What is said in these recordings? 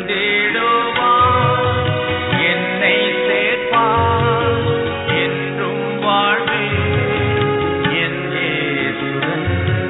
வந்திடுவார் என்னை சேர்ப்பார் என்றும் வாழ்வே என் இயேசுடன்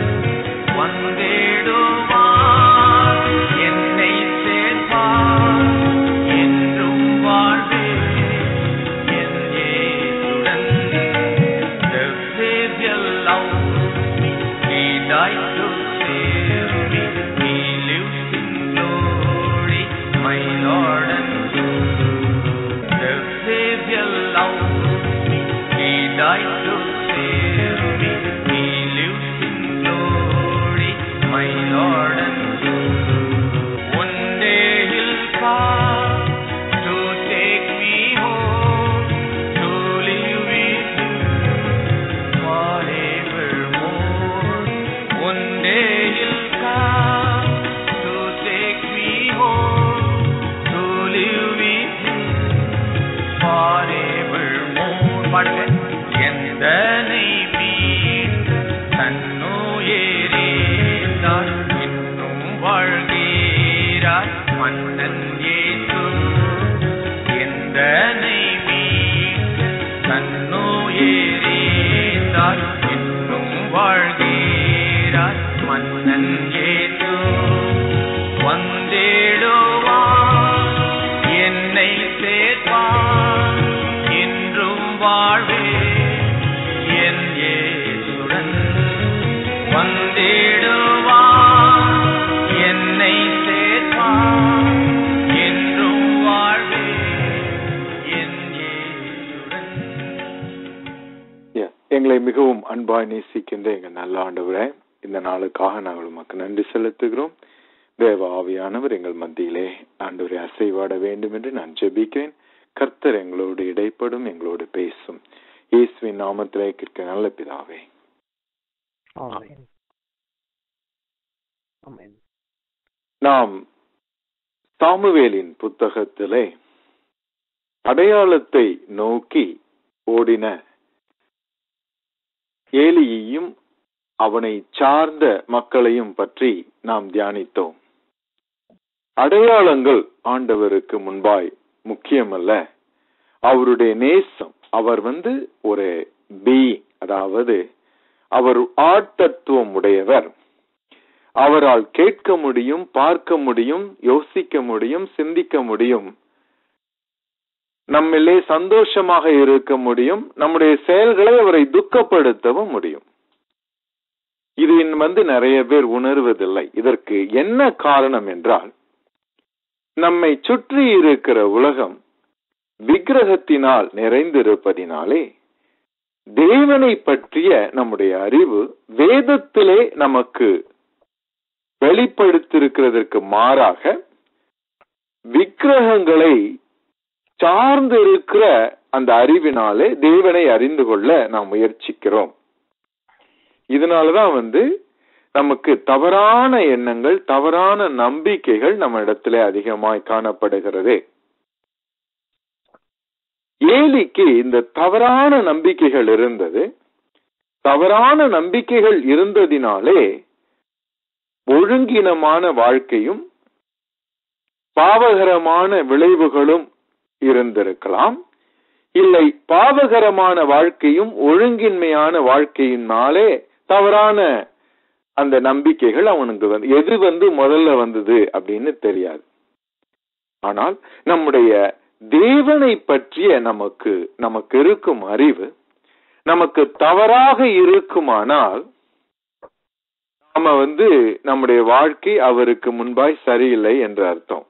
வந்திடுவார் என்னை சேர்ப்பார் என்றும் வாழ்வே என் இயேசுடன் The Savior loves me, He died to save me, He lives in glory, my Lord and The Savior loves me, He died to save me, He lives in glory, my Lord and One day He'll come to take me home, to live with Him forevermore. One day He'll come to take me home, to live with Him forevermore. பாடுங்க. எந்தனை மீட்டு தன்னுயிரேந்தார் இன்னும் வாழ்கிறார் மன்னன் இயேசு எந்தனை மீட்டு தன்னுயிரேந்தார் இன்னும் வாழ்கிறார் மன்னன் இயேசு வந்திடுவார் என்னை சேர்ப்பார் என்றும் வாழ்வே என் இயேசுடன் வந்திடுவார் என்னை சேர்ப்பார் என்றும் வாழ்வே என் இயேசுடன் Yeah. எங்களை மிகவும் அன்பாய் நேசிக்கின்ற எங்க நல்ல ஆண்டவரே இந்த நாளுக்காக நாங்கள் உமக்கு நன்றி செலுத்துகிறோம் தேவ ஆவியானவர் எங்கள் மத்தியிலே ஆண்டவரை அசைவாட வேண்டும் என்று நான் ஜெபிக்கிறேன் கர்த்தர் எங்களோடு இடைப்படும் எங்களோடு பேசும் இயேசுவின் நாமத்திலே கேட்க நல்ல பிதாவே ஆமென் ஆமென் நாம் சாமுவேலின் புத்தகத்திலே அடையாளத்தை நோக்கி ஓடின ஏலியையும் அவனை சார்ந்த மக்களையும் பற்றி நாம் தியானித்தோம் அடையாளங்கள் ஆண்டவருக்கு முன்பாய் முக்கியமல்ல அவருடைய நேசம் அவர் வந்து ஒரு பி அதாவது அவர் ஆட்தத்துவம் உடையவர் அவரால் கேட்க முடியும் பார்க்க முடியும் யோசிக்க முடியும் சிந்திக்க முடியும் நம்மிலே சந்தோஷமாக இருக்க முடியும் நம்முடைய செயல்களை அவரை துக்கப்படுத்தவும் முடியும் இது வந்து நிறைய பேர் உணர்வதில்லை இதற்கு என்ன காரணம் என்றால் நம்மை சுற்றி இருக்கிற உலகம் விக்கிரகத்தினால் நிறைந்திருப்பதினாலே தேவனை பற்றிய நம்முடைய அறிவு வேதத்திலே நமக்கு வெளிப்படுத்திருக்கிறதற்கு மாறாக விக்கிரகங்களை சார்ந்து இருக்கிற அந்த அறிவினாலே தேவனை அறிந்து கொள்ள நாம் முயற்சிக்கிறோம் இதனாலதான் வந்து நமக்கு தவறான எண்ணங்கள் தவறான நம்பிக்கைகள் நம்ம இடத்துல அதிகமாய் காணப்படுகிறது ஏலிக்கு இந்த தவறான நம்பிக்கைகள் இருந்தது தவறான நம்பிக்கைகள் இருந்ததினாலே ஒழுங்கினமான வாழ்க்கையும் பாவகரமான விளைவுகளும் இருந்திருக்கலாம் இல்லை பாவகரமான வாழ்க்கையும் ஒழுங்கின்மையான வாழ்க்கையினாலே தவறான அந்த நம்பிக்கைகள் அவனுக்கு வந்து எது வந்து முதல்ல வந்தது அப்படின்னு தெரியாது ஆனால் நம்முடைய தேவனை பற்றிய நமக்கு நமக்கு இருக்கும் அறிவு நமக்கு தவறாக இருக்குமானால் நாம வந்து நம்முடைய வாழ்க்கை அவருக்கு முன்பாய் சரியில்லை என்று அர்த்தம்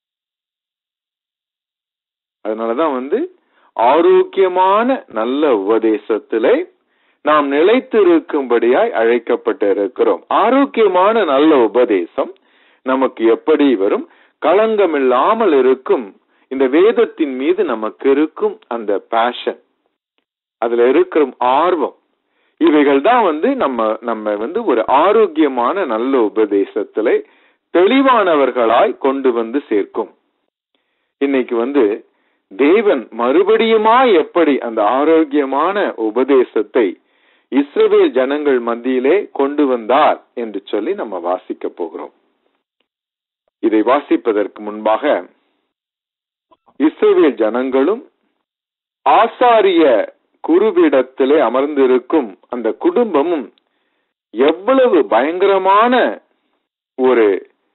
அதனாலதான் வந்து ஆரோக்கியமான நல்ல உபதேசத்திலே நாம் நிலைத்திருக்கும்படியாய் அழைக்கப்பட்டு இருக்கிறோம் ஆரோக்கியமான நல்ல உபதேசம் நமக்கு எப்படி வரும் களங்கமில்லாமல் இருக்கும் இந்த வேதத்தின் மீது நமக்கு இருக்கும் அந்த பேஷன் அதுல இருக்கிற ஆர்வம் இவைகள் தான் வந்து நம்ம நம்ம வந்து ஒரு ஆரோக்கியமான நல்ல உபதேசத்திலே தெளிவானவர்களாய் கொண்டு வந்து சேர்க்கும் இன்னைக்கு வந்து தேவன் மறுபடியுமா எப்படி அந்த ஆரோக்கியமான உபதேசத்தை இஸ்ரவேல் ஜனங்கள் மத்தியிலே கொண்டு வந்தார் என்று சொல்லி நம்ம வாசிக்க போகிறோம் இதை வாசிப்பதற்கு முன்பாக இஸ்ரவேல் ஜனங்களும் ஆசாரிய குருவிடத்திலே அமர்ந்திருக்கும் அந்த குடும்பமும் எவ்வளவு பயங்கரமான ஒரு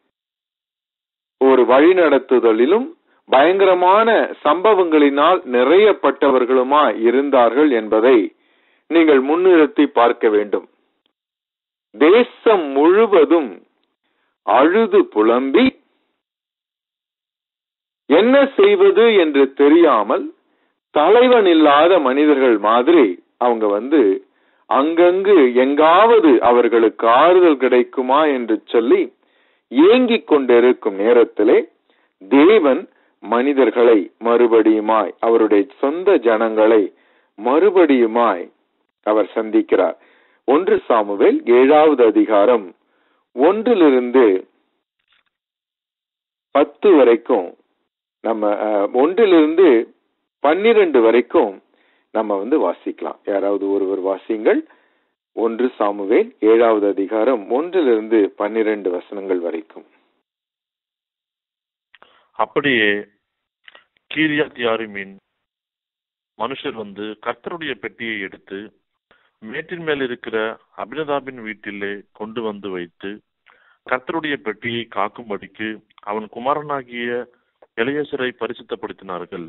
ஒரு வழிநடத்துதலிலும் பயங்கரமான சம்பவங்களினால் நிறையப்பட்டவர்களுமா இருந்தார்கள் என்பதை நீங்கள் முன்னிறுத்தி பார்க்க வேண்டும் தேசம் முழுவதும் அழுது புலம்பி என்ன செய்வது என்று தெரியாமல் தலைவன் இல்லாத மனிதர்கள் மாதிரி அவங்க வந்து அங்கங்கு எங்காவது அவர்களுக்கு ஆறுதல் கிடைக்குமா என்று சொல்லி ஏங்கிக் கொண்டிருக்கும் நேரத்திலே தேவன் மனிதர்களை மறுபடியுமாய் அவருடைய சொந்த ஜனங்களை மறுபடியுமாய் அவர் சந்திக்கிறார் ஒன்று சாமுவேல் ஏழாவது அதிகாரம் ஒன்றிலிருந்து பத்து வரைக்கும் நம்ம அஹ், ஒன்றிலிருந்து பன்னிரண்டு வரைக்கும் நம்ம வந்து வாசிக்கலாம் யாராவது ஒருவர் வாசிங்கள் ஒன்று சாமுவேல் ஏழாவது அதிகாரம் ஒன்றிலிருந்து பன்னிரண்டு வசனங்கள் வரைக்கும் அப்படியே கீரியாத் யாரிமின் மனுஷர் வந்து கர்த்தருடைய பெட்டியை எடுத்து மேட்டின் மேல் இருக்கிற அபினதாபின் வீட்டிலே கொண்டு வந்து வைத்து கர்த்தருடைய பெட்டியை காக்கும்படிக்கு அவன் குமாரனாகிய இளையசரை பரிசுத்தப்படுத்தினார்கள்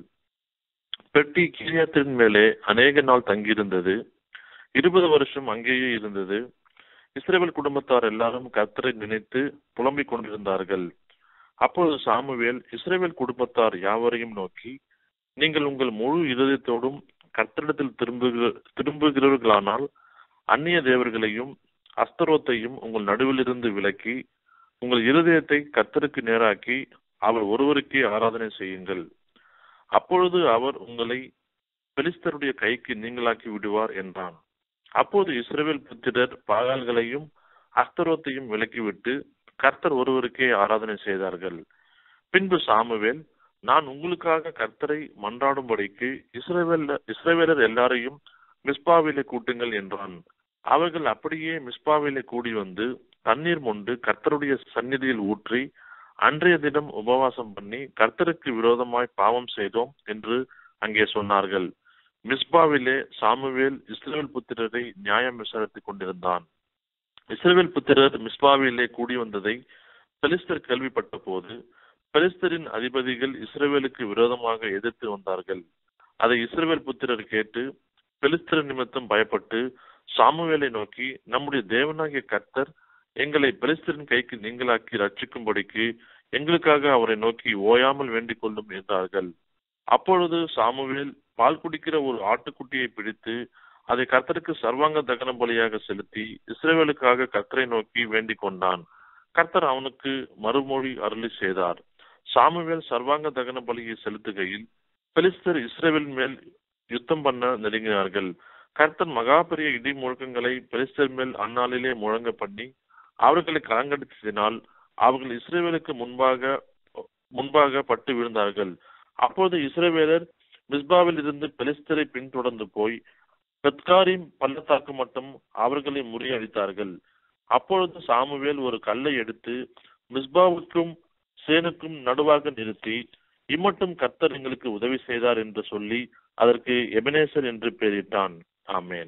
பெட்டி கீரியாத்தின் மேலே அநேக நாள் தங்கியிருந்தது இருபது வருஷம் அங்கேயே இருந்தது இஸ்ரேல் குடும்பத்தார் எல்லாரும் கர்த்தரை நினைத்து புலம்பிக் கொண்டிருந்தார்கள் அப்பொழுது சாமுவேல் இஸ்ரேல் குடும்பத்தார் யாவரையும் நோக்கி நீங்கள் உங்கள் முழு இதயத்தோடும் கர்த்தரிடத்தில் திரும்புகிற திரும்புகிறவர்களானால் அந்நிய தேவர்களையும் அஸ்தரோத்தையும் உங்கள் நடுவிலிருந்து விலக்கி உங்கள் இருதயத்தை கர்த்தருக்கு நேராக்கி அவர் ஒருவருக்கே ஆராதனை செய்யுங்கள் அப்பொழுது அவர் உங்களை பெலிஸ்தருடைய கைக்கு நீங்களாக்கி விடுவார் என்றான் அப்போது இஸ்ரவேல் புத்திரர் பாகால்களையும் அஸ்தரோத்தையும் விலக்கிவிட்டு கர்த்தர் ஒருவருக்கே ஆராதனை செய்தார்கள் பின்பு சாமுவேல் நான் உங்களுக்காக கர்த்தரை மன்றாடும்படிக்கு இஸ்ரவேல் இஸ்ரவேலர் எல்லாரையும் மிஸ்பாவிலே கூட்டுங்கள் என்றான் அவர்கள் அப்படியே மிஸ்பாவிலே கூடி வந்து தண்ணீர் மொண்டு கர்த்தருடைய சந்நிதியில் ஊற்றி அன்றைய தினம் உபவாசம் பண்ணி கர்த்தருக்கு விரோதமாய் பாவம் செய்தோம் என்று அங்கே சொன்னார்கள் மிஸ்பாவிலே சாமுவேல் இஸ்ரவேல் புத்திரரை நியாயம் விசாரித்துக் கொண்டிருந்தான் இஸ்ரவேல் புத்திரர் மிஸ்பாவிலே கூடி வந்ததை பெலிஸ்தர் கேள்விப்பட்ட போது பெலிஸ்தரின் அதிபதிகள் இஸ்ரவேலுக்கு விரோதமாக எதிர்த்து வந்தார்கள் அதை இஸ்ரவேல் புத்திரர் கேட்டு பெலிஸ்தர் நிமித்தம் பயப்பட்டு சாமுவேலை நோக்கி நம்முடைய தேவனாகிய கர்த்தர் எங்களை பெலிஸ்தரின் கைக்கு நீங்களாக்கி ரட்சிக்கும்படிக்கு எங்களுக்காக அவரை நோக்கி ஓயாமல் வேண்டிக் கொள்ளும் என்றார்கள் அப்பொழுது சாமுவேல் பால் குடிக்கிற ஒரு ஆட்டுக்குட்டியை பிடித்து அதை கர்த்தருக்கு சர்வாங்க தகன பலியாக செலுத்தி இஸ்ரேவேலுக்காக கர்த்தரை நோக்கி வேண்டிக் கொண்டான் கர்த்தர் அவனுக்கு மறுமொழி அருளி செய்தார் சாமுவேல் சர்வாங்க தகன பலியை செலுத்துகையில் பெலிஸ்தர் இஸ்ரேவேல் மேல் யுத்தம் பண்ண நெருங்கினார்கள் கர்த்தர் மகா பெரிய இடி முழக்கங்களை பெலிஸ்தர் மேல் அந்நாளிலே முழங்க பண்ணி அவர்களை கலங்கடித்ததினால் அவர்கள் இஸ்ரேவேலுக்கு முன்பாக முன்பாக பட்டு விழுந்தார்கள் அப்போது இஸ்ரேவேலர் மிஸ்பாவில் இருந்து பெலிஸ்தரை பின்தொடர்ந்து போய் பெத்காரின் பள்ளத்தாக்கு மட்டும் அவர்களை முறியடித்தார்கள் அப்பொழுது சாமுவேல் ஒரு கல்லை எடுத்து மிஸ்பாவுக்கும் சேனுக்கும் நடுவாக நிறுத்தி இம்மட்டும் கர்த்தர் எங்களுக்கு உதவி செய்தார் என்று சொல்லி அதற்கு எபனேசர் என்று பெயரிட்டான் ஆமேன்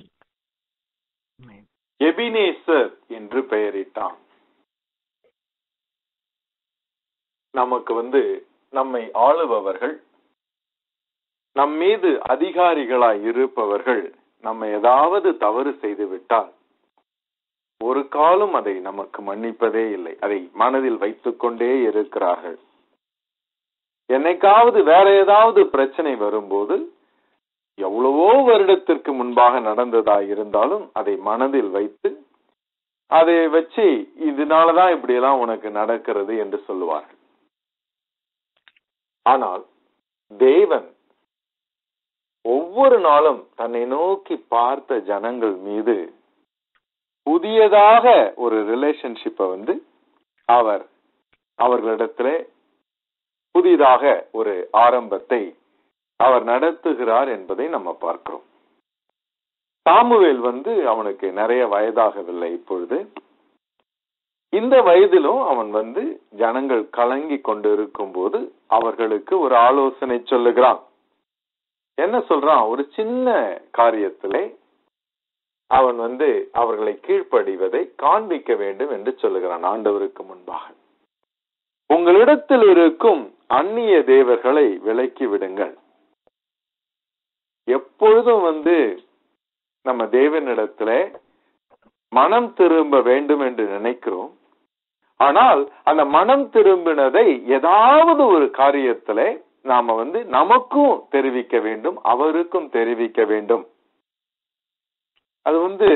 எபினேசர் என்று பெயரிட்டான் நமக்கு வந்து நம்மை ஆளுபவர்கள் நம் மீது அதிகாரிகளாய் இருப்பவர்கள் நம்ம ஏதாவது தவறு செய்து விட்டால் ஒரு காலம் அதை நமக்கு மன்னிப்பதே இல்லை அதை மனதில் வைத்துக் கொண்டே இருக்கிறார்கள் என்னைக்காவது வேற ஏதாவது பிரச்சனை வரும்போது எவ்வளவோ வருடத்திற்கு முன்பாக நடந்ததா இருந்தாலும் அதை மனதில் வைத்து அதை வச்சு இதனாலதான் இப்படி எல்லாம் உனக்கு நடக்கிறது என்று சொல்லுவார்கள் ஆனால் தேவன் ஒவ்வொரு நாளும் தன்னை நோக்கி பார்த்த ஜனங்கள் மீது புதியதாக ஒரு ரிலேஷன்ஷிப்பை வந்து அவர் அவர்களிடத்துல புதிதாக ஒரு ஆரம்பத்தை அவர் நடத்துகிறார் என்பதை நம்ம பார்க்கிறோம் சாமுவேல் வந்து அவனுக்கு நிறைய வயதாகவில்லை இப்பொழுது இந்த வயதிலும் அவன் வந்து ஜனங்கள் கலங்கி கொண்டு இருக்கும்போது அவர்களுக்கு ஒரு ஆலோசனை சொல்லுகிறான் என்ன சொல்றான் ஒரு சின்ன காரியத்திலே அவன் வந்து அவர்களை கீழ்ப்படிவதை காண்பிக்க வேண்டும் என்று சொல்லுகிறான் ஆண்டவருக்கு முன்பாக உங்களிடத்தில் இருக்கும் அந்நிய தேவர்களை விலக்கி விடுங்கள் எப்பொழுதும் வந்து நம்ம தேவனிடத்துல மனம் திரும்ப வேண்டும் என்று நினைக்கிறோம் ஆனால் அந்த மனம் திரும்பினதை ஏதாவது ஒரு காரியத்துல நாம வந்து நமக்கும் தெரிவிக்க வேண்டும் அவருக்கும் தெரிவிக்க வேண்டும் அது வந்து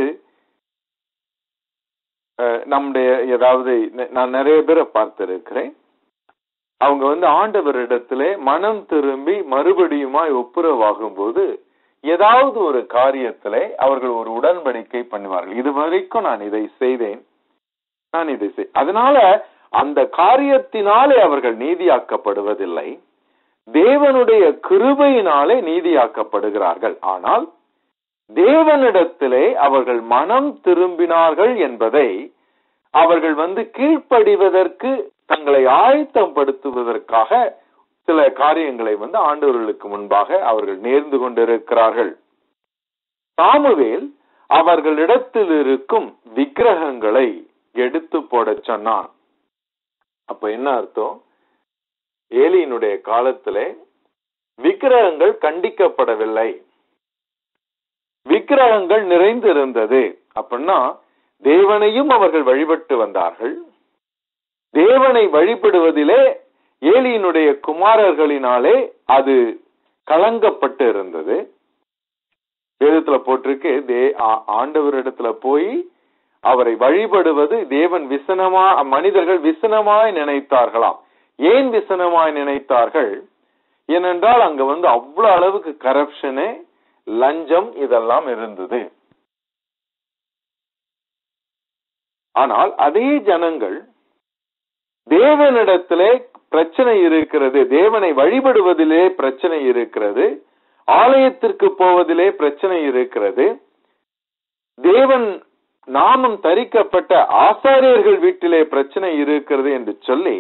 அஹ், நம்முடைய ஏதாவது ந- நான் நிறைய பேரை பார்த்திருக்கிறேன் அவங்க வந்து ஆண்டவரிடத்திலே மனம் திரும்பி மறுபடியுமாய் ஒப்புரவாகும் போது ஏதாவது ஒரு காரியத்திலே அவர்கள் ஒரு உடன்படிக்கை பண்ணுவார்கள் இது வரைக்கும் நான் இதை செய்தேன் நான் இதை செய் அதனால அந்த காரியத்தினாலே அவர்கள் நீதியாக்கப்படுவதில்லை தேவனுடைய கிருபையினாலே நீதியாக்கப்படுகிறார்கள் ஆனால் தேவனிடத்திலே அவர்கள் மனம் திரும்பினார்கள் என்பதை அவர்கள் வந்து கீழ்ப்படிவதற்கு தங்களை ஆயத்தப்படுத்துவதற்காக சில காரியங்களை வந்து ஆண்டவர்களுக்கு முன்பாக அவர்கள் நேர்ந்து கொண்டிருக்கிறார்கள் சாமுவேல் அவர்களிடத்தில் இருக்கும் விக்கிரகங்களை எடுத்து போடச் சொன்னான் அப்ப என்ன அர்த்தம் ஏலியினுடைய காலத்திலே விக்கிரகங்கள் கண்டிக்கப்படவில்லை விக்கிரகங்கள் நிறைந்திருந்தது அப்படின்னா தேவனையும் அவர்கள் வழிபட்டு வந்தார்கள் தேவனை வழிபடுவதிலே ஏலியினுடைய குமாரர்களினாலே அது கலங்கப்பட்டு இருந்தது வேதத்துல போட்டிருக்கு தே ஆ- ஆண்டவரிடத்துல போய் அவரை வழிபடுவது தேவன் விசனமா மனிதர்கள் விசனமாய் நினைத்தார்களாம் ஏன் விசனமாய் நினைத்தார்கள் ஏனென்றால் அங்க வந்து அவ்வளவு அளவுக்கு கரப்ஷனு லஞ்சம் இதெல்லாம் இருந்தது ஆனால் அதே ஜனங்கள் தேவனிடத்திலே பிரச்சனை இருக்கிறது தேவனை வழிபடுவதிலே பிரச்சனை இருக்கிறது ஆலயத்திற்கு போவதிலே பிரச்சனை இருக்கிறது தேவன் நாமம் தரிக்கப்பட்ட ஆசாரியர்கள் வீட்டிலே பிரச்சனை இருக்கிறது என்று சொல்லி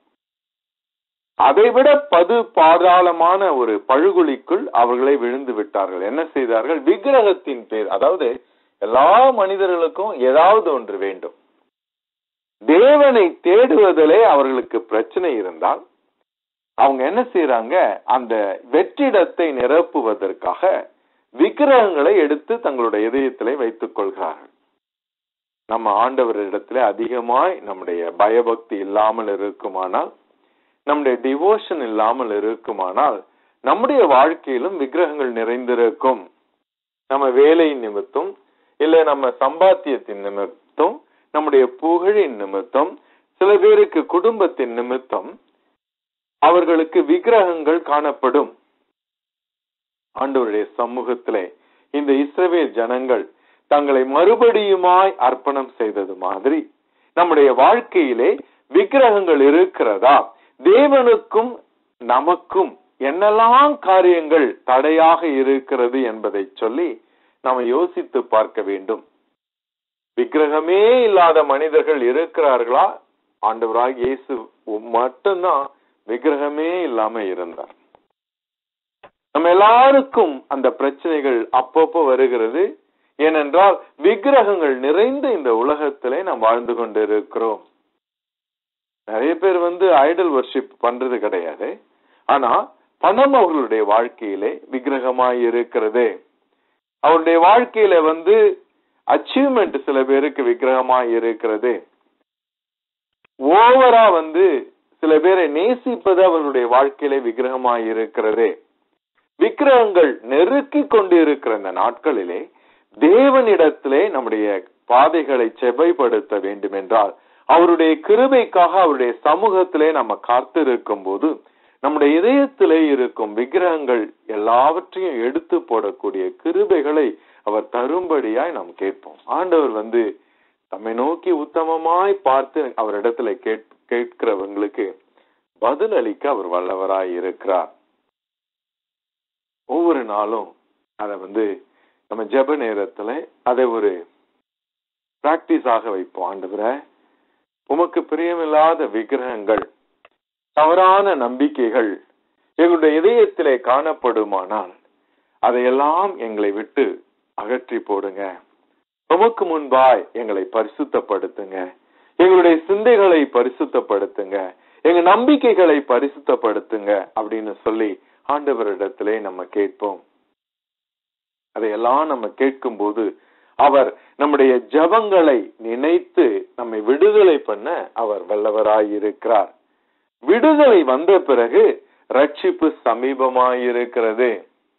அதைவிட பது பாதாளமான ஒரு பழுகுழிக்குள் அவர்களை விழுந்து விட்டார்கள் என்ன செய்தார்கள் விக்கிரகத்தின் பேர் அதாவது எல்லா மனிதர்களுக்கும் ஏதாவது ஒன்று வேண்டும் தேவனை தேடுவதிலே அவர்களுக்கு பிரச்சனை இருந்தால் அவங்க என்ன செய்யறாங்க அந்த வெற்றிடத்தை நிரப்புவதற்காக விக்கிரகங்களை எடுத்து தங்களுடைய இதயத்திலே வைத்துக் கொள்கிறார்கள் நம்ம ஆண்டவரிடத்திலே அதிகமாய் நம்முடைய பயபக்தி இல்லாமல் இருக்குமானால் நம்முடைய டிவோஷன் இல்லாமல் இருக்குமானால் நம்முடைய வாழ்க்கையிலும் விக்கிரகங்கள் நிறைந்திருக்கும் நம்ம வேலை நிமித்தம் இல்ல நம்ம சம்பாத்தியத்தின் நிமித்தம் நம்முடைய புகழின் நிமித்தம் சில பேருக்கு குடும்பத்தின் நிமித்தம் அவர்களுக்கு விக்கிரகங்கள் காணப்படும் ஆண்டவருடைய சமூகத்திலே இந்த இஸ்ரவேல் ஜனங்கள் தங்களை மறுபடியுமாய் அர்ப்பணம் செய்தது மாதிரி நம்முடைய வாழ்க்கையிலே விக்கிரகங்கள் இருக்கிறதா தேவனுக்கும் நமக்கும் என்னெல்லாம் காரியங்கள் தடையாக இருக்கிறது என்பதை சொல்லி நாம் யோசித்து பார்க்க வேண்டும் விக்கிரகமே இல்லாத மனிதர்கள் இருக்கிறார்களா ஆண்டவராக இயேசு மட்டும்தான் விக்கிரகமே இல்லாம இருந்தார் நம்ம எல்லாருக்கும் அந்த பிரச்சனைகள் அப்பப்போ வருகிறது ஏனென்றால் விக்கிரகங்கள் நிறைந்த இந்த உலகத்திலே நாம் வாழ்ந்து கொண்டு இருக்கிறோம் நிறைய பேர் வந்து ஐடல் வர்ஷிப் பண்றது கிடையாது ஆனா பணம் அவர்களுடைய வாழ்க்கையிலே விக்கிரகமாய் இருக்கிறது அவருடைய வாழ்க்கையில வந்து அச்சீவ்மெண்ட் சில பேருக்கு விக்கிரகமாய் இருக்கிறது ஓவரா வந்து சில பேரை நேசிப்பது அவர்களுடைய வாழ்க்கையிலே விக்கிரகமாய் இருக்கிறது விக்கிரகங்கள் நெருக்கி கொண்டு இருக்கிற இந்த நாட்களிலே தேவனிடத்திலே நம்முடைய பாதைகளை செவைப்படுத்த வேண்டும் என்றால் அவருடைய கிருபைக்காக அவருடைய சமூகத்திலே நம்ம காத்திருக்கும் போது நம்முடைய இதயத்திலே இருக்கும் விக்கிரகங்கள் எல்லாவற்றையும் எடுத்து போடக்கூடிய கிருபைகளை அவர் தரும்படியாய் நாம் கேட்போம் ஆண்டவர் வந்து நம்மை நோக்கி உத்தமமாய் பார்த்து அவரிடத்துல கேட் கேட்கிறவங்களுக்கு பதில் அளிக்க அவர் வல்லவராய் இருக்கிறார் ஒவ்வொரு நாளும் அதை வந்து நம்ம ஜெப நேரத்துல அதை ஒரு பிராக்டிஸ் ஆக வைப்போம் ஆண்டவரை உமக்கு பிரியமில்லாத விக்கிரகங்கள் தவறான நம்பிக்கைகள் எங்களுடைய இதயத்திலே காணப்படுமானால் அதையெல்லாம் எங்களை விட்டு அகற்றி போடுங்க உமக்கு முன்பாய் எங்களை பரிசுத்தப்படுத்துங்க எங்களுடைய சிந்தைகளை பரிசுத்தப்படுத்துங்க எங்க நம்பிக்கைகளை பரிசுத்தப்படுத்துங்க அப்படின்னு சொல்லி ஆண்டவரிடத்திலே நம்ம கேட்போம் அதையெல்லாம் நம்ம கேட்கும் போது அவர் நம்முடைய ஜபங்களை நினைத்து நம்மை விடுதலை பண்ண அவர் வல்லவராயிருக்கிறார் விடுதலை வந்த பிறகு ரட்சிப்பு சமீபமாயிருக்கிறது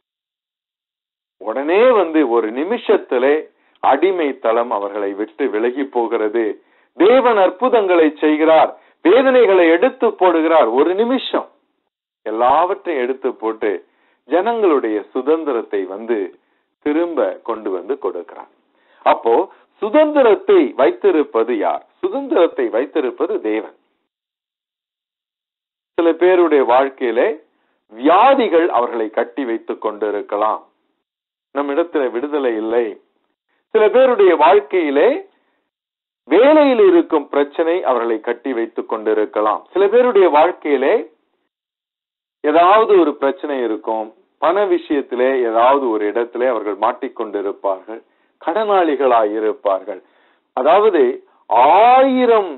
உடனே வந்து ஒரு நிமிஷத்திலே அடிமை தளம் அவர்களை விட்டு விலகி போகிறது தேவன் அற்புதங்களை செய்கிறார் வேதனைகளை எடுத்து போடுகிறார் ஒரு நிமிஷம் எல்லாவற்றையும் எடுத்து போட்டு ஜனங்களுடைய சுதந்திரத்தை வந்து திரும்ப கொண்டு வந்து கொடுக்கிறார் அப்போ சுதந்திரத்தை வைத்திருப்பது யார் சுதந்திரத்தை வைத்திருப்பது தேவன் சில பேருடைய வாழ்க்கையிலே வியாதிகள் அவர்களை கட்டி வைத்துக் கொண்டிருக்கலாம் நம்மிடத்துல விடுதலை இல்லை சில பேருடைய வாழ்க்கையிலே வேலையில் இருக்கும் பிரச்சனை அவர்களை கட்டி வைத்துக் கொண்டிருக்கலாம் சில பேருடைய வாழ்க்கையிலே ஏதாவது ஒரு பிரச்சனை இருக்கும் பண விஷயத்திலே ஏதாவது ஒரு இடத்திலே அவர்கள் மாட்டிக்கொண்டிருப்பார்கள் கடனாளிகளாய் இருப்பார்கள் அதாவது ஆயிரம்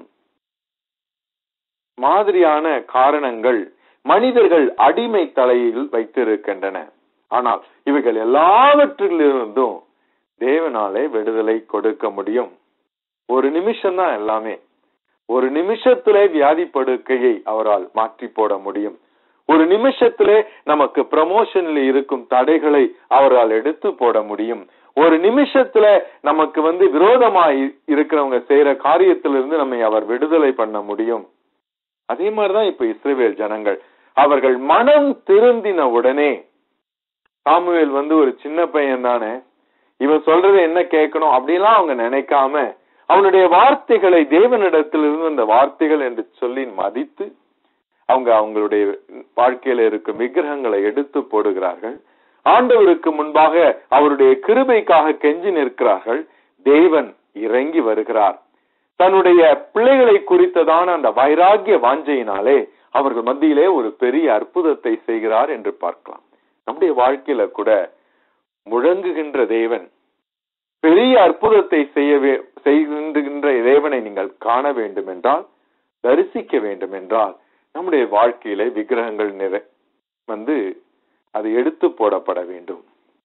மாதிரியான காரணங்கள் மனிதர்கள் அடிமை தலையில் வைத்திருக்கின்றன ஆனால் இவைகள் எல்லாவற்றிலிருந்தும் தேவனாலே விடுதலை கொடுக்க முடியும் ஒரு நிமிஷம் தான் எல்லாமே ஒரு நிமிஷத்திலே வியாதி படுக்கையை அவரால் மாற்றி போட முடியும் ஒரு நிமிஷத்திலே நமக்கு ப்ரமோஷன்ல இருக்கும் தடைகளை அவரால் எடுத்து போட முடியும் ஒரு நிமிஷத்துல நமக்கு வந்து விரோதமாய் இருக்கிறவங்க செய்யற காரியத்திலிருந்து நம்மை அவர் விடுதலை பண்ண முடியும் அதே மாதிரிதான் இப்ப இஸ்ரேவேல் ஜனங்கள் அவர்கள் மனம் திருந்தின உடனே சாமுவேல் வந்து ஒரு சின்ன பையன் தானே இவன் சொல்றது என்ன கேட்கணும் அப்படிலாம் அவங்க நினைக்காம அவனுடைய வார்த்தைகளை தேவனிடத்திலிருந்து அந்த வார்த்தைகள் என்று சொல்லி மதித்து அவங்க அவங்களுடைய வாழ்க்கையில இருக்கும் விக்கிரகங்களை எடுத்து போடுகிறார்கள் ஆண்டவருக்கு முன்பாக அவருடைய கிருபைக்காக கெஞ்சி நிற்கிறார்கள் தேவன் இறங்கி வருகிறார் தன்னுடைய பிள்ளைகளை குறித்ததான அந்த வைராகிய வாஞ்சையினாலே அவர்கள் மத்தியிலே ஒரு பெரிய அற்புதத்தை செய்கிறார் என்று பார்க்கலாம் நம்முடைய வாழ்க்கையில கூட முழங்குகின்ற தேவன் பெரிய அற்புதத்தை செய்ய செய்கின்ற தேவனை நீங்கள் காண வேண்டும் என்றால் தரிசிக்க வேண்டும் என்றால் நம்முடைய வாழ்க்கையில விக்கிரகங்கள் நிற வந்து அது எடுத்து போடப்பட வேண்டும்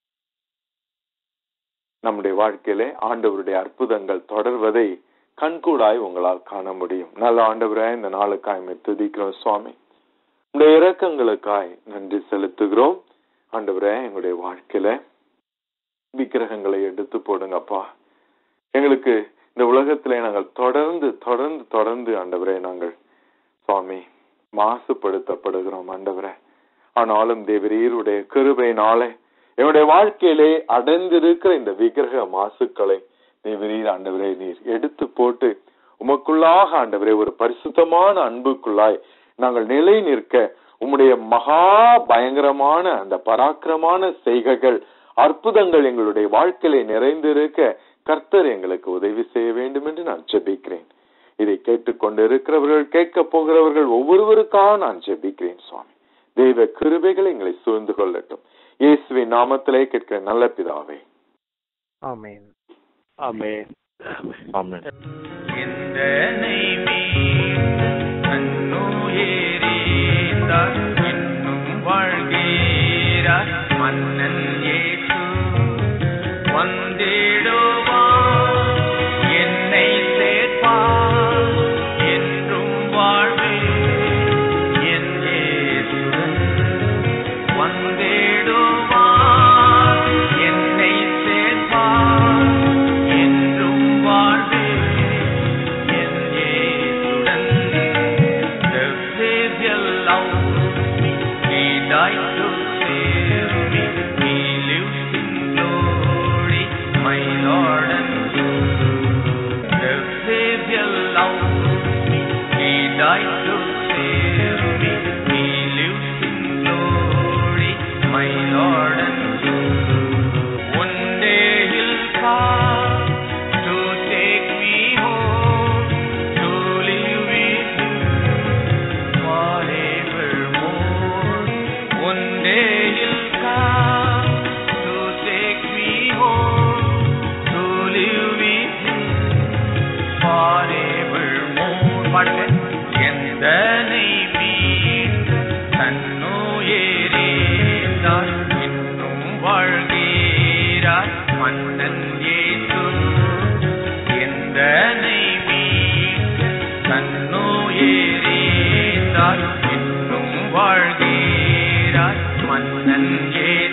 நம்முடைய வாழ்க்கையிலே ஆண்டவருடைய அற்புதங்கள் தொடர்வதை கண்கூடாய் உங்களால் காண முடியும் நல்ல ஆண்டவராய் இந்த நாளுக்காய் துதிக்கிறோம் சுவாமி உங்களுடைய இரக்கங்களுக்காய் நன்றி செலுத்துகிறோம் ஆண்டவரே எங்களுடைய வாழ்க்கையில விக்கிரகங்களை எடுத்து போடுங்கப்பா எங்களுக்கு இந்த உலகத்திலே நாங்கள் தொடர்ந்து தொடர்ந்து தொடர்ந்து ஆண்டவரே நாங்கள் சுவாமி மாசுபடுத்தப்படுகிறோம் ஆண்டவரே ஆனாலும் தேவரீருடைய கிருபையினாலே என்னுடைய வாழ்க்கையிலே அடைந்திருக்கிற இந்த விக்கிரக மாசுக்களை தேவரீர் ஆண்டவரே நீர் எடுத்து போட்டு உமக்குள்ளாக ஆண்டவரே ஒரு பரிசுத்தமான அன்புக்குள்ளாய் நாங்கள் நிலை நிற்க உம்முடைய மகா பயங்கரமான அந்த பராக்கிரமான செய்கைகள் அற்புதங்கள் எங்களுடைய வாழ்க்கையில நிறைந்திருக்க கர்த்தர் எங்களுக்கு உதவி செய்ய வேண்டும் என்று நான் ஜெபிக்கிறேன் இதை கேட்டுக்கொண்டு இருக்கிறவர்கள் கேட்க போகிறவர்கள் ஒவ்வொருவருக்காக நான் ஜெபிக்கிறேன் சுவாமி தெய்வ கிருபைகள் எங்களை சூழ்ந்து கொள்ளட்டும் இயேசுவின் நாமத்திலே கேட்கிற நல்ல பிதாவே ஆமென் ஆமென் ஆமென் சிந்தனை மீன் கண்ணுயரீந்தார் இன்னும் வாழ்கிறார் மன்னன் இயேசு வந்திடுவார் என்னை சேர்ப்பார் என்றும் வாழ்வேன் என் இயேசுடன் வந்திடுவார் என்னை சேர்ப்பார் என்றும் வாழ்வேன் என் இயேசுடன் செவ்வே வருகிறார் மன்னன்